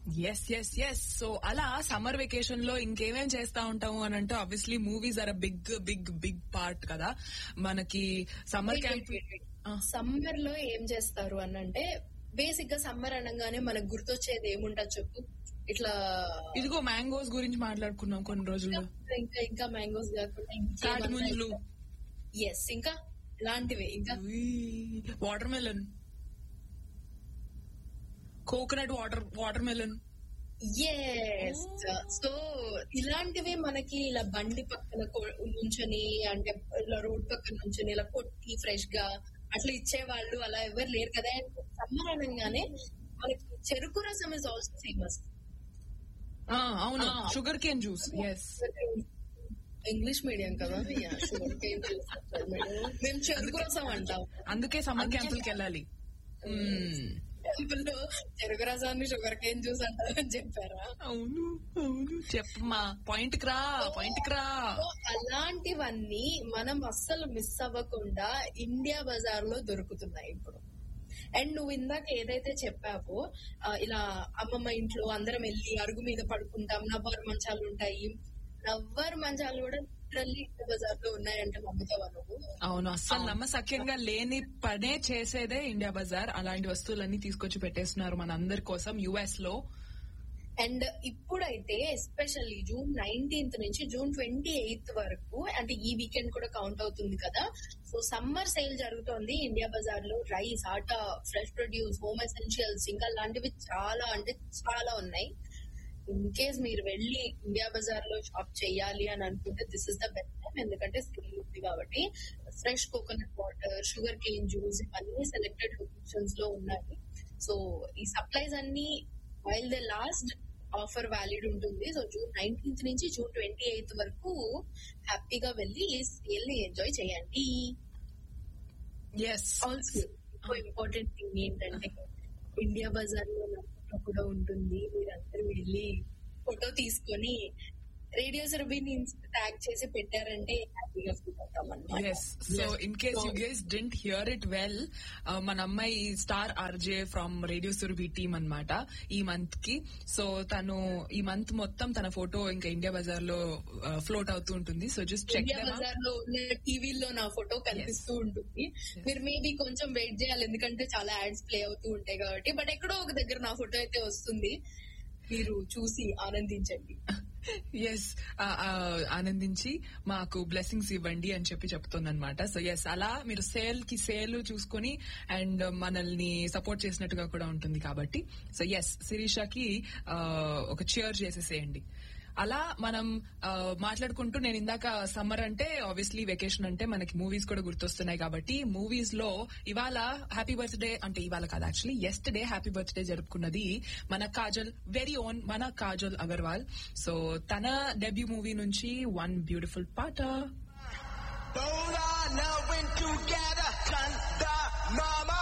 Yes yes yes so అలా summer vacation లో ఇంకేమేం చేస్తా ఉంటాము అని అంటే obviously movies are uh big big big part కదా మనకి సమ్మర్ క్యాంప్ సమ్మర్ లో ఏం చేస్తారు అని అంటే బేసిక్ గా సమ్మర్ అనగానే మనకు గుర్తొచ్చేది ఏముంటది చెప్పు ఇట్లా ఇదిగో మ్యాంగోస్ గురించి మాట్లాడుకున్నాం కొన్ని రోజుల్లో ఇంకా ఇంకా మ్యాంగోస్ కాకుండా తాటి ముంజలు ఎస్ ఇంకా ఇలాంటివి ఇంకా watermelon coconut water watermelon yes so ఇలాంటివి మనకి ఇలా బండి పక్కన కొ- నుంచొని అంటే ఇలా రోడ్ పక్కన నుంచొని ఇలా కొట్టి ఫ్రెష్ గా అట్లా ఇచ్చేవాళ్ళు అలా ఎవరు లేరు కదా సమ్మర్ అనగానే మనకి చెరుకు రసం ఇస్ ఆల్సో ఫేమస్ అవును Ah. Sugarcane juice yes English medium కదా Yeah, sugar cane juice అంటారు మేడం. మేము చెరుకు రసం అంటాం అందుకే సమ్మర్ క్యాంపులకి వెళ్ళాలి మ్మ్. టెంపుల్లో చెరుకు రసాన్ని షుగర్ కేన్ జ్యూస్ అంటారని చెప్పారా అవును అవును చెప్పమ్మా పాయింట్ కి రా పాయింట్ కి రా సో అలాంటివన్నీ మనం అస్సలు మిస్ అవ్వకుండా ఇండియా బజార్ లో దొరుకుతున్నాయి ఇప్పుడు అండ్ నువ్వు ఇందాక ఏదైతే చెప్పావో ఆ, ఇలా అమ్మమ్మ ఇంట్లో అందరం వెళ్ళి అరుగు మీద పడుకుంటాం నవ్వర్ మంచాలు ఉంటాయి నవ్వర్ మంచాలు కూడా లిటరల్లీ ఇండియా బజార్ లో ఉన్నాయంటే నమ్ముతావా నువ్వు అవును అస్సలు నమ్మసక్యంగా లేని పనే చేసేదే ఇండియా బజార్ అలాంటి వస్తువులన్నీ తీసుకొచ్చి పెట్టేస్తున్నారు మన అందరి కోసం యుఎస్ లో అండ్ ఇప్పుడైతే ఎస్పెషల్లీ జూన్ నైన్టీన్త్ నుంచి జూన్ ట్వంటీ ఎయిత్ వరకు అంటే ఈ వీకెండ్ కూడా కౌంట్ అవుతుంది కదా సో సమ్మర్ సేల్ జరుగుతోంది ఇండియా బజార్ లో rice atta fresh produce home essentials ఇంకా లాంటివి చాలా అంటే చాలా ఉన్నాయి ఇన్ కేస్ మీరు వెళ్ళి ఇండియా బజార్ లో షాప్ చేయాలి అని అనుకుంటే this is the best time ఎందుకంటే సేల్ ఉంది కాబట్టి fresh coconut water sugarcane juice ఇవన్నీ సెలెక్టెడ్ లొకేషన్స్ లో ఉన్నాయి సో ఈ సప్లైస్ అన్ని while the last offer valid ఉంటుంది సో జూన్ నైన్టీన్త్ నుంచి జూన్ ట్వంటీ ఎయిత్ వరకు హ్యాపీగా వెళ్ళి ఈ సేల్ ని ఎంజాయ్ చేయండి ఎస్ ఆల్సో ఇంకో ఇంపార్టెంట్ థింగ్ ఏంటంటే ఇండియా బజార్ లో నా ఫోటో కూడా ఉంటుంది మీరందరూ వెళ్ళి ఫోటో తీసుకొని రేడియో సర్వీని ట్యాగ్ చేసి పెట్టారంటే హ్యాపీగా ఫీల్ అవుతాం అన్నమాట yes so in case you guys didn't hear it well మన అమ్మాయి star RJ from radio Surabhi team అన్నమాట ఈ మంత్ కి సో తను ఈ మంత్ మొత్తం తన ఫోటో ఇంకా ఇండియా బజార్ లో ఫ్లోట్ అవుతూ ఉంటుంది so just check India Bazaar లో ఉన్న టీవీలో నా ఫోటో కనిపిస్తూ ఉంటుంది మీరు మేబీ కొంచెం వెయిట్ చేయాలి ఎందుకంటే చాలా యాడ్స్ ప్లే అవుతూ ఉంటాయి కాబట్టి బట్ ఎక్కడో ఒక దగ్గర నా ఫోటో అయితే వస్తుంది మీరు చూసి ఆనందించండి ఎస్ ఆనందించి మాకు బ్లెస్సింగ్స్ ఇవ్వండి అని చెప్పి చెప్తుందన్నమాట సో ఎస్ అలా మీరు సేల్ కి సేల్ చూసుకొని అండ్ మనల్ని సపోర్ట్ చేసినట్టుగా కూడా ఉంటుంది కాబట్టి సో ఎస్ శిరీషకి ఆ, ఒక చియర్ చేసేసేయండి అలా మనం ఆ, మాట్లాడుకుంటూ నేను ఇందాక సమ్మర్ అంటే ఆబ్వియస్లీ వెకేషన్ అంటే మనకి మూవీస్ కూడా గుర్తొస్తున్నాయి కాబట్టి మూవీస్ లో ఇవాళ హ్యాపీ బర్త్డే అంటే ఇవాళ కాదు యాక్చువల్లీ ఎస్టర్డే హ్యాపీ బర్త్డే జరుపుకున్నది మన కాజల్ వెరీ ఓన్ మన కాజల్ అగర్వాల్ సో తన డెబ్యూ మూవీ నుంచి వన్ బ్యూటిఫుల్ పాట Both are knowing together, son.